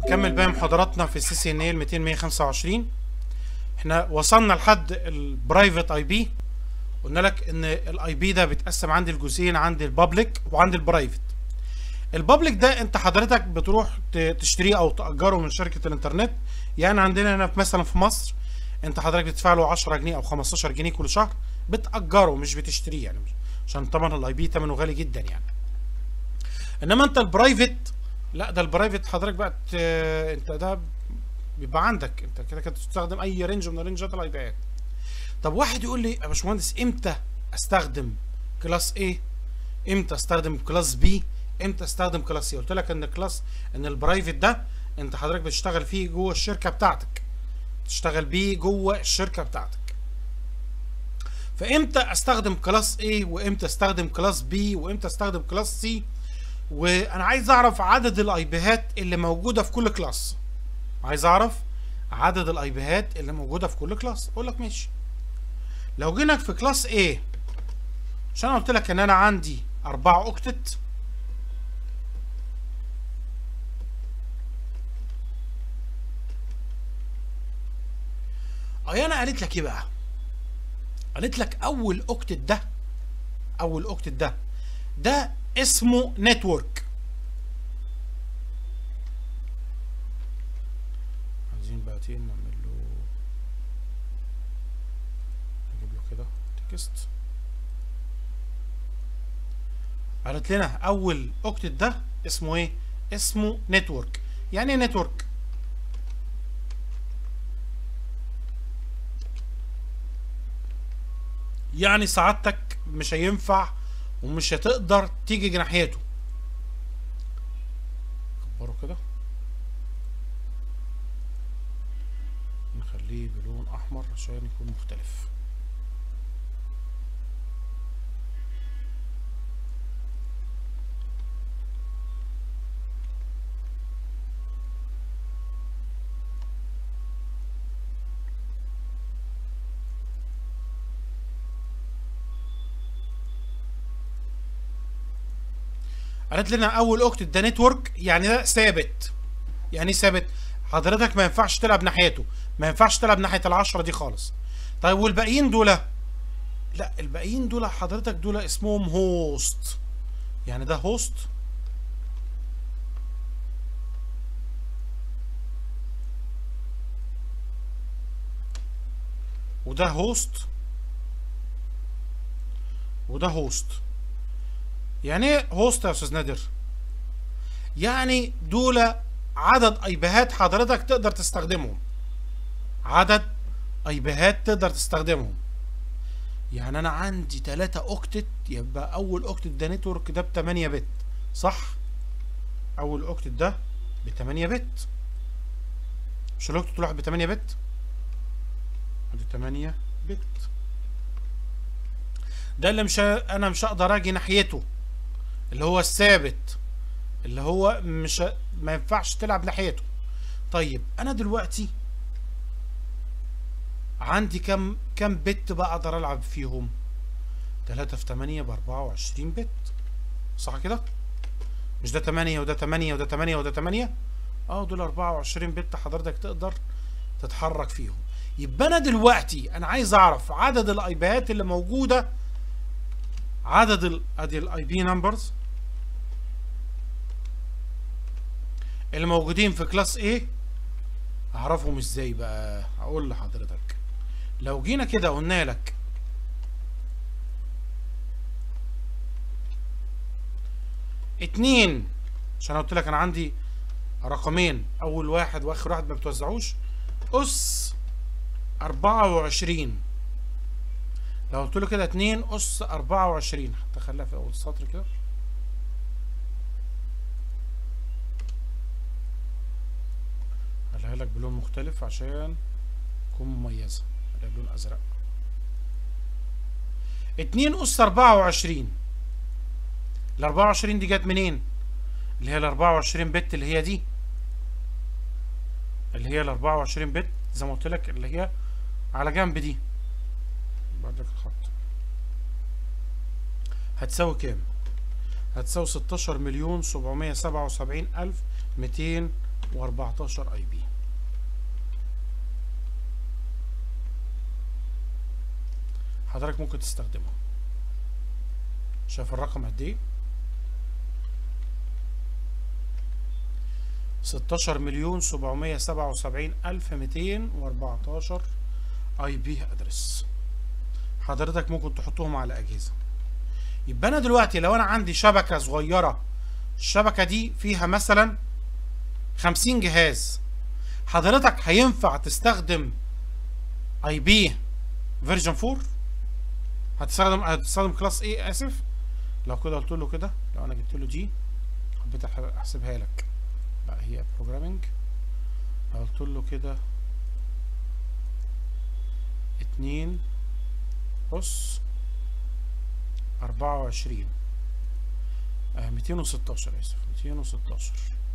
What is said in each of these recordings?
نكمل باقي محاضراتنا في السي سي ان ال 200 125 احنا وصلنا لحد البرايفت اي بي قلنا لك ان الاي بي ده بيتقسم عندي لجزئين عندي البابليك وعندي البرايفت البابليك ده انت حضرتك بتروح ت- تشتريه او تاجره من شركه الانترنت يعني عندنا هنا في- مثلا في مصر انت حضرتك بتدفع له 10 جنيه او 15 جنيه كل شهر بتاجره مش بتشتريه يعني مش- عشان طبعا الاي بي ثمنه غالي جدا يعني انما انت البرايفت لا ده البرايفت حضرتك بقى ت- انت ده بيبقى عندك انت كده كده تستخدم اي رينج من رينجات الاي بيات طب واحد يقول لي يا باشمهندس امتى استخدم كلاس A امتى استخدم كلاس B امتى استخدم كلاس C قلت لك ان كلاس ان البرايفت ده انت حضرتك بتشتغل فيه جوه الشركه بتاعتك تشتغل بيه جوه الشركه بتاعتك فامتى استخدم كلاس A وامتى استخدم كلاس B وامتى استخدم كلاس C وانا عايز اعرف عدد الاي بيهات اللي موجوده في كل كلاس عايز اعرف عدد الاي بيهات اللي موجوده في كل كلاس اقول لك ماشي لو جينا في كلاس A عشان أنا قلت لك ان انا عندي 4 اوكتت ايانا قالت لك ايه بقى قالت لك اول اوكتت ده اول اوكتت ده ده اسمه نتورك عايزين بقى تين نعمل له نجيب له كده تكست قالت لنا اول اوكتت ده اسمه ايه اسمه نتورك يعني ايه نتورك يعني سعادتك مش هينفع ومش هتقدر تيجي ناحيته كبره كده نخليه بلون احمر عشان يكون مختلف قالت لنا اول اوكتت ده نتورك يعني ده ثابت يعني ايه ثابت حضرتك ما ينفعش تلعب ناحيته ما ينفعش تلعب ناحيه العشرة دي خالص طيب والباقيين دول لا الباقيين دول حضرتك دول اسمهم هوست يعني ده هوست وده هوست وده هوست يعني ايه هوست يا استاذ نادر يعني دول عدد ايبيهات حضرتك تقدر تستخدمهم عدد ايبيهات تقدر تستخدمهم يعني انا عندي 3 اوكتت يبقى اول اوكتت ده نتورك ده ب 8 بت صح اول اوكتت ده ب 8 بت مش الاوكتت الواحد ب 8 بت ادي 8 بت ده اللي مش ه- انا مش هقدر اجي ناحيته اللي هو الثابت اللي هو مش ه- ما ينفعش تلعب ناحيته طيب انا دلوقتي عندي كم كم بت بقى اقدر العب فيهم 3 في 8 ب 24 بت صح كده مش ده 8 وده 8 وده 8 وده 8 اه دول 24 بت حضرتك تقدر تتحرك فيهم يبقى انا دلوقتي انا عايز اعرف عدد الايبيهات اللي موجوده عدد ال ادي الاي بي نمبرز اللي موجودين في كلاس A اعرفهم ازاي بقى هقول لحضرتك لو جينا كده قلنا لك اتنين عشان أنا قلت لك انا عندي رقمين اول واحد واخر واحد ما بتوزعوش اس اربعة وعشرين لو قلت له كده اتنين اس اربعة وعشرين حتى خليها في اول سطر كده خليها لك بلون مختلف عشان تكون مميزة خليها بلون ازرق اتنين اس اربعة وعشرين الاربعة وعشرين دي جت منين اللي هي الاربعة وعشرين بت اللي هي دي اللي هي الاربعة وعشرين بت زي ما قلت لك اللي هي على جنب دي بعد الخط هتساوي كام هتساوي 16 مليون 777 ألف 200 و14 اي بي حضرتك ممكن تستخدمه شايف الرقم قد ايه 16 مليون 777 ألف 214 اي بي ادرس حضرتك ممكن تحطهم على اجهزه يبقى انا دلوقتي لو انا عندي شبكه صغيره الشبكه دي فيها مثلا 50 جهاز حضرتك هينفع تستخدم اي بي فيرجن 4 هتستخدم هتستخدم كلاس ايه اسف لو كده قلت له كده لو انا جبت له دي حبيت احسبها لك لا هي بروجرامينج لو قلت له كده اتنين بص أربعة وعشرين ميتين وستاشر آسف ميتين وستاشر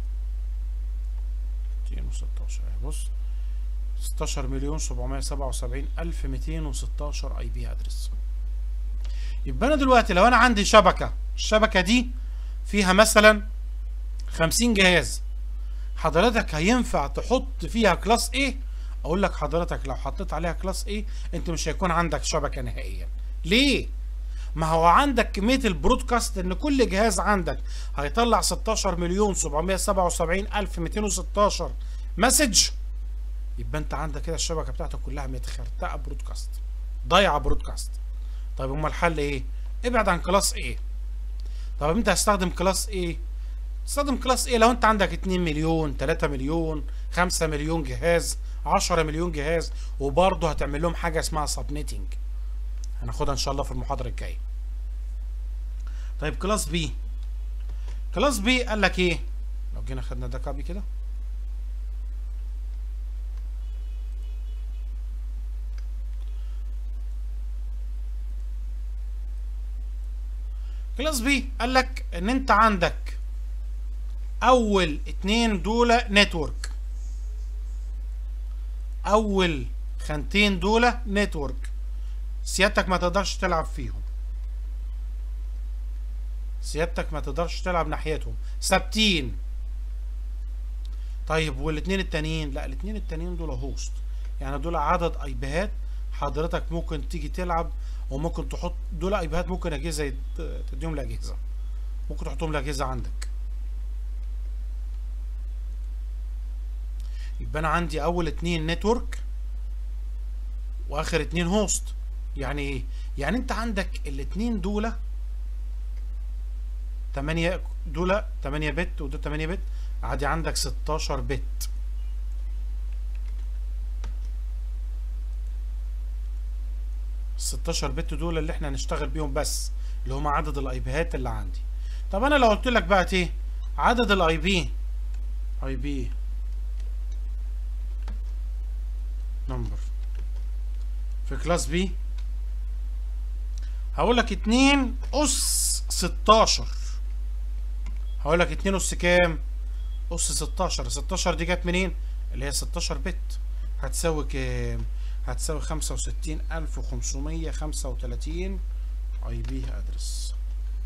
ميتين وستاشر بص ستاشر مليون سبعمية سبعة وسبعين ألف ميتين وستاشر أي بي أدرس يبقى أنا دلوقتي لو أنا عندي شبكة الشبكة دي فيها مثلا خمسين جهاز حضرتك هينفع تحط فيها كلاس ايه اقول لك حضرتك لو حطيت عليها كلاس ايه انت مش هيكون عندك شبكه نهائيا ليه ما هو عندك كميه البرودكاست ان كل جهاز عندك هيطلع 16 مليون 777 الف 216 مسج يبقى انت عندك كده الشبكه بتاعتك كلها متخرتقه برودكاست ضايعه برودكاست طيب امال الحل ايه ابعد عن كلاس ايه طب انت هستخدم كلاس ايه تستخدم كلاس ايه لو انت عندك 2 مليون 3 مليون 5 مليون جهاز 10 مليون جهاز وبرضه هتعمل لهم حاجه اسمها سبنيتنج هناخدها ان شاء الله في المحاضره الجايه طيب كلاس بي كلاس بي قال لك ايه لو جينا خدنا ده كابي كده كلاس بي قال لك ان انت عندك اول اتنين دول نتورك اول خانتين دول نتورك سيادتك ما تقدرش تلعب فيهم سيادتك ما تقدرش تلعب ناحيتهم ثابتين طيب والاتنين التانيين لا الاتنين التانيين دول هوست يعني دول عدد ايبيهات حضرتك ممكن تيجي تلعب وممكن تحط دول ايبيهات ممكن اجهزه تديهم لاجهزه ممكن تحطهم لاجهزه عندك يبقى انا عندي اول اتنين نتورك واخر اتنين هوست يعني ايه يعني انت عندك الاتنين دول 8 دول 8 بت وده 8 بت عادي عندك 16 بت ال 16 بت دول اللي احنا هنشتغل بيهم بس اللي هم عدد الايبيهات اللي عندي طب انا لو قلت لك بقى ايه عدد الاي بي اي بي نمبر في كلاس بي هقول لك 2 اس 16 هقول لك 2 اس كام اس 16 16 دي جت منين اللي هي 16 بت هتساوي كام هتساوي 65535 اي بي ادرس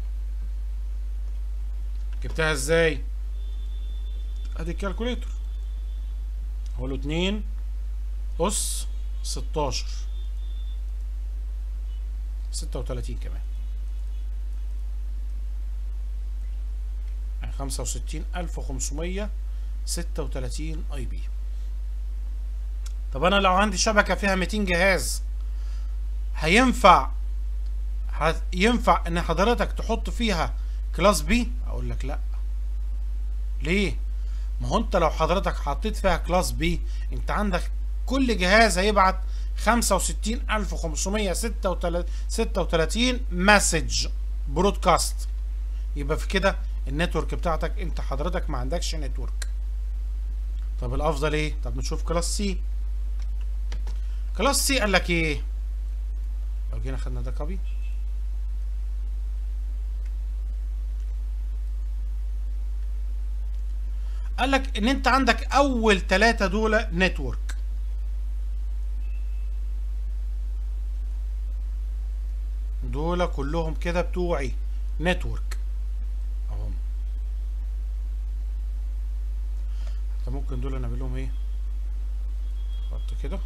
جبتها ازاي ادي الكالكوليتر هقول له 2 أس 16 36 كمان يعني 65536 اي بي طب انا لو عندي شبكه فيها 200 جهاز هينفع ينفع ان حضرتك تحط فيها كلاس بي اقول لك لا ليه ما هو انت لو حضرتك حطيت فيها كلاس بي انت عندك كل جهاز هيبعت 65536 مسج برودكاست يبقى في كده النتورك بتاعتك انت حضرتك ما عندكش نتورك طب الافضل ايه طب نشوف كلاس سي كلاس سي قال لك ايه لو جينا خدنا ده كوبي قال لك ان انت عندك اول ثلاثة دول نتورك دول كلهم كده بتوعي نتورك اهم انت ممكن ممكن دول نعمل لهم ايه حط كده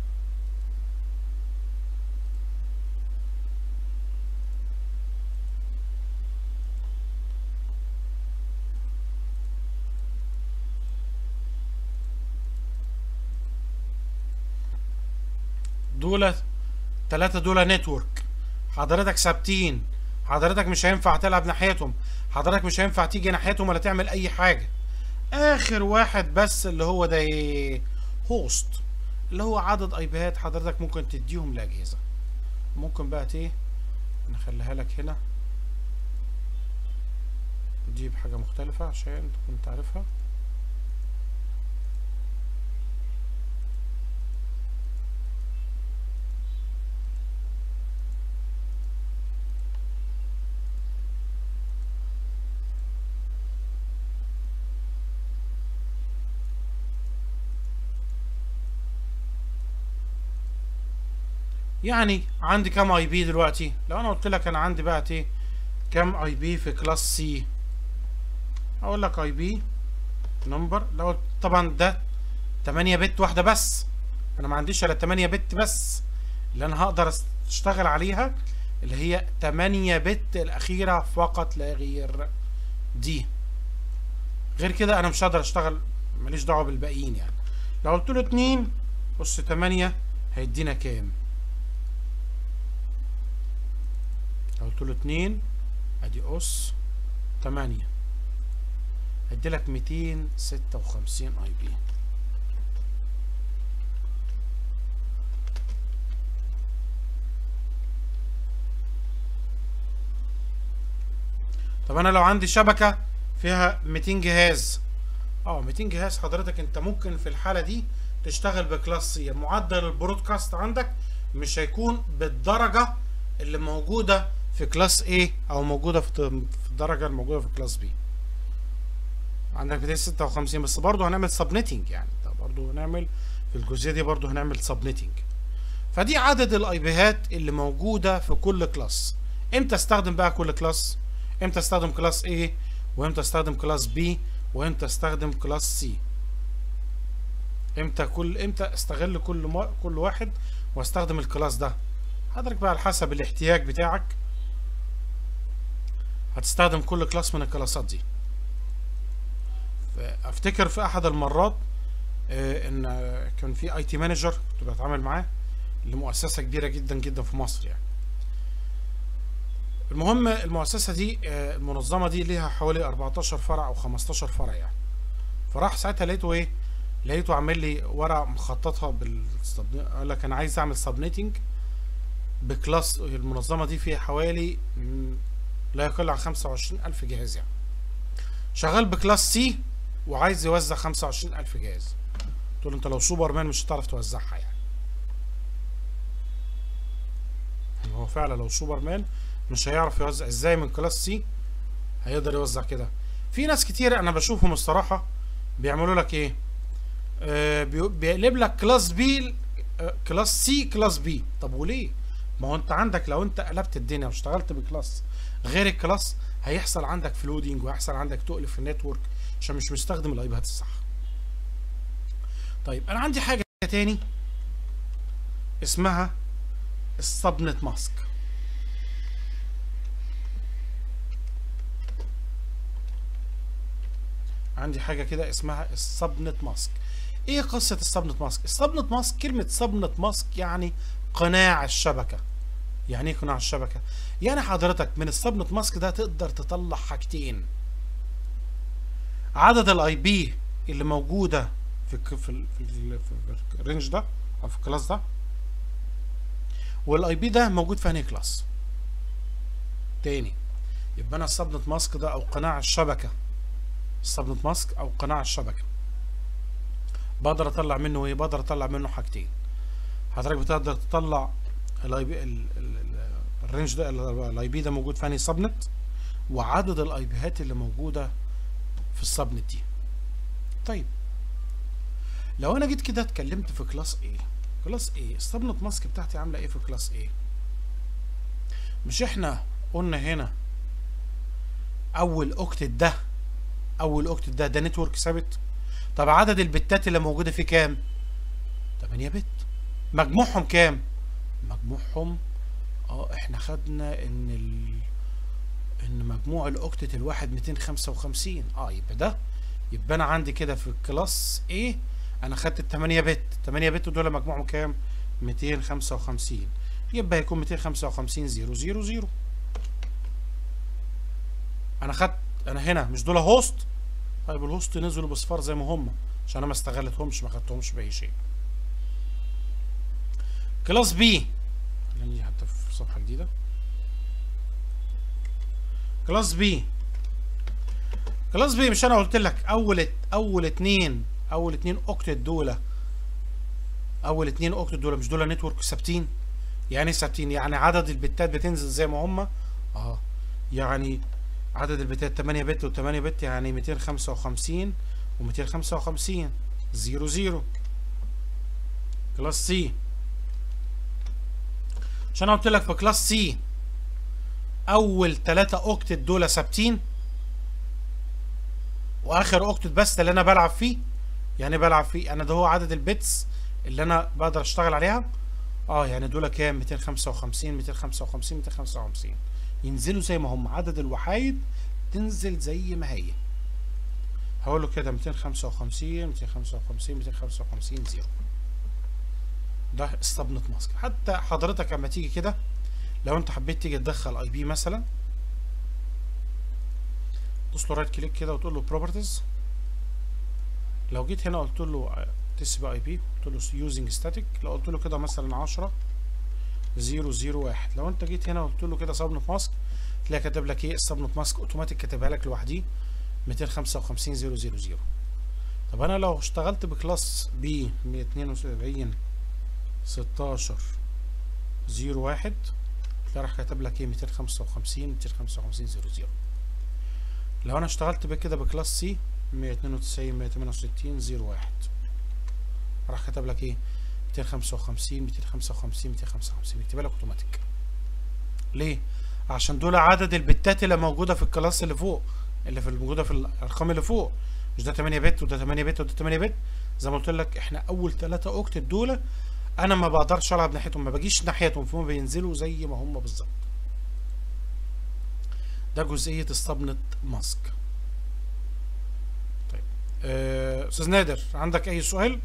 دول تلاتة دول نتورك حضرتك ثابتين حضرتك مش هينفع تلعب ناحيتهم حضرتك مش هينفع تيجي ناحيتهم ولا تعمل اي حاجة اخر واحد بس اللي هو ده ايه هوست اللي هو عدد ايبيهات حضرتك ممكن تديهم لاجهزة ممكن بقى ايه نخليها لك هنا دي بحاجة مختلفة عشان تكون تعرفها يعني عندي كام اي بي دلوقتي لو انا قلت لك انا عندي بقى ايه كام اي بي في كلاس سي اقول لك اي بي نمبر لو طبعا ده 8 بت واحده بس انا ما عنديش الا 8 بت بس اللي انا هقدر اشتغل عليها اللي هي 8 بت الاخيره فقط لا غير دي غير كده انا مش هقدر اشتغل ماليش دعوه بالباقيين يعني لو قلت له 2 بص 8 هيدينا كام لو قلت له 2 ادي اس 8 هدي لك 256 اي بي طب انا لو عندي شبكه فيها 200 جهاز اه 200 جهاز حضرتك انت ممكن في الحاله دي تشتغل بكلاس سي معدل البرودكاست عندك مش هيكون بالدرجه اللي موجوده في كلاس A او موجوده في الدرجه الموجوده في كلاس B عندك 256 بس برضه هنعمل سبنيتنج يعني برضه هنعمل في الجزئيه دي برضه هنعمل سبنيتنج فدي عدد الاي بيهات اللي موجوده في كل كلاس امتى استخدم بقى كل كلاس امتى استخدم كلاس A وامتى استخدم كلاس B وامتى استخدم كلاس C امتى كل امتى استغل كل ما... كل واحد واستخدم الكلاس ده حضرتك بقى على حسب الاحتياج بتاعك هتستخدم كل كلاس من الكلاسات دي افتكر في احد المرات اه ان كان في اي تي مانجر كنت بتعامل معاه لمؤسسه كبيره جدا جدا في مصر يعني المهم المؤسسه دي اه المنظمه دي ليها حوالي 14 فرع او 15 فرع يعني فراح ساعتها لقيته ايه لقيته عامل لي ورقه مخططها بال قال لك انا عايز اعمل سبنيتنج بكلاس المنظمه دي فيها حوالي لا يقل عن 25000 جهاز يعني شغال بكلاس سي وعايز يوزع 25000 جهاز قلت له انت لو سوبر مان مش هتعرف توزعها يعني هو فعلا لو سوبر مان مش هيعرف يوزع ازاي من كلاس سي هيقدر يوزع كده في ناس كتير انا بشوفهم الصراحه بيعملوا لك ايه آه بيقلب لك كلاس بي آه كلاس سي كلاس بي طب وليه ما هو انت عندك لو انت قلبت الدنيا واشتغلت بكلاس غير الكلاس هيحصل عندك فلودنج وهيحصل عندك تقل في النتورك عشان مش مستخدم الايباد الصح طيب انا عندي حاجه تاني اسمها السبنت ماسك عندي حاجه كده اسمها السبنت ماسك ايه قصه السبنت ماسك السبنت ماسك كلمه سبنت ماسك يعني قناع الشبكه يعني ايه قناع الشبكه يعني حضرتك من السبنت ماسك ده تقدر تطلع حاجتين عدد الاي بي اللي موجوده في في في, في, في الرينج ده او في الكلاس ده والاي بي ده موجود في انهي كلاس تاني يبقى انا السبنت ماسك ده او قناع الشبكه السبنت ماسك او قناع الشبكه بقدر اطلع منه ايه بقدر اطلع منه حاجتين حضرتك بتقدر تطلع الاي بي الرينج ده الاي بي ده موجود في انهي سبنت وعدد الاي بيهات اللي موجوده في السبنت دي طيب لو انا جيت كده اتكلمت في كلاس ايه كلاس ايه السبنت ماسك بتاعتي عامله ايه في كلاس ايه مش احنا قلنا هنا اول اوكتت ده اول اوكتت ده ده نتورك ثابت طب عدد البتات اللي موجوده فيه كام 8 بت مجموعهم كام مجموعهم اه احنا خدنا ان ال... ان مجموع الاوكتت الواحد 255 اه يبقى ده يبقى انا عندي كده في الكلاس A انا خدت ال 8 بت 8 بت دول مجموعهم كام 255 يبقى هيكون 255 0 0 0 انا خدت انا هنا مش دول هوست طيب الهوست نزلوا بصفار زي ما هم عشان انا ما استغلتهمش ما خدتهمش باي شيء كلاس بي خليني حتى في صفحه جديده كلاس بي كلاس بي مش انا قلت لك اول اول اتنين اول اتنين اوكتت دول اول اتنين اوكتت دول مش دول نتورك ثابتين يعني ثابتين يعني عدد البتات بتنزل زي ما هم اه يعني عدد البتات 8 بت و8 بت يعني 255 و255 0 0 كلاس سي عشان انا قلت لك في كلاس سي اول 3 اوكتت دول ثابتين واخر اوكتت بس اللي انا بلعب فيه يعني بلعب فيه انا ده هو عدد البيتس اللي انا بقدر اشتغل عليها اه يعني دول كام 255 255 255 ينزلوا زي ما هم عدد الوحايد تنزل زي ما هي هقول له كده 255 255 255 0 ده استبنت ماسك حتى حضرتك اما تيجي كده لو انت حبيت تيجي تدخل اي بي مثلا دوس له رايت كليك كده وتقول له بروبرتيز لو جيت هنا قلت له تسب اي بي قلت له يوزنج ستاتيك لو قلت له كده مثلا 10 0 0 1 لو انت جيت هنا قلت له كده سبنت ماسك تلاقي كاتب لك ايه السبنت ماسك اوتوماتيك كاتبها لك لوحديه 255 0 0 0 طب انا لو اشتغلت بكلاس بي 172 16 0 1 تلاقي راح كاتب لك ايه 255 255 0 0 لو انا اشتغلت بكده بكلاس سي 192 168 0 1 راح كتب لك ايه 255 255 255 يكتبها لك اوتوماتيك ليه عشان دول عدد البتات اللي موجوده في الكلاس اللي فوق اللي في الموجوده في الارقام اللي فوق مش ده 8 بت وده 8 بت وده 8 بت زي ما قلت لك احنا اول 3 اوكتت دول انا ما بقدرش العب ناحيتهم ما باجيش ناحيتهم فهم بينزلوا زي ما هم بالظبط ده جزئيه استبنت ماسك طيب استاذ نادر عندك اي سؤال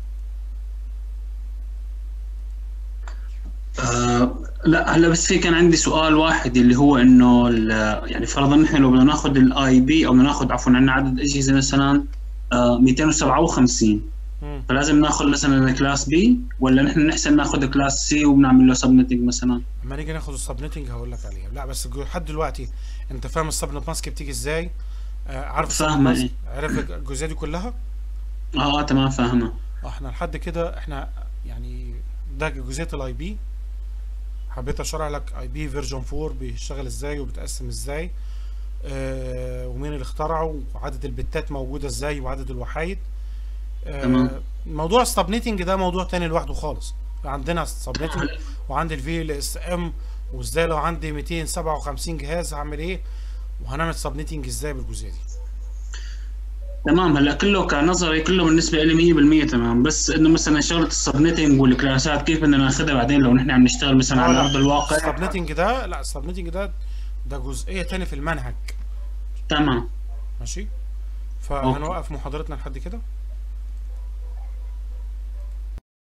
آه لا هلا بس في كان عندي سؤال واحد اللي هو انه يعني فرضا نحن لو بدنا ناخذ الاي بي او بدنا ناخذ عفوا عندنا عدد اجهزه مثلا آه 257 مم. فلازم ناخذ مثلا كلاس بي ولا نحن نحسن ناخذ كلاس سي وبنعمل له سبنتنج مثلا اما نيجي ناخد السبنتنج هقول لك عليها لا بس جو- لحد دلوقتي انت فاهم السبنت ماسك بتيجي ازاي آه عارف السبنت فاهمة ماسك إيه. عارف الجزئيه دي كلها اه, آه تمام فاهمه آه، احنا لحد كده احنا يعني ده جزئيه الاي بي حبيت اشرح لك اي بي فيرجن 4 بيشتغل ازاي وبتقسم ازاي آه ومين اللي اخترعه وعدد البتات موجوده ازاي وعدد الوحايد آه تمام. موضوع السبنيتنج ده موضوع تاني لوحده خالص عندنا السبنيتنج وعندي الفي ال اس ام وازاي لو عندي 257 جهاز هعمل ايه وهنعمل سبنيتنج ازاي بالجزئيه دي تمام هلا كله كنظري كله بالنسبه لي 100% تمام بس انه مثلا شغله السبنتنج والكلاسات كيف بدنا ناخذها بعدين لو نحن عم نشتغل مثلا على ارض الواقع السبنيتنج ده لا السبنيتنج ده ده جزئيه تاني في المنهج تمام ماشي فهنوقف محاضرتنا لحد كده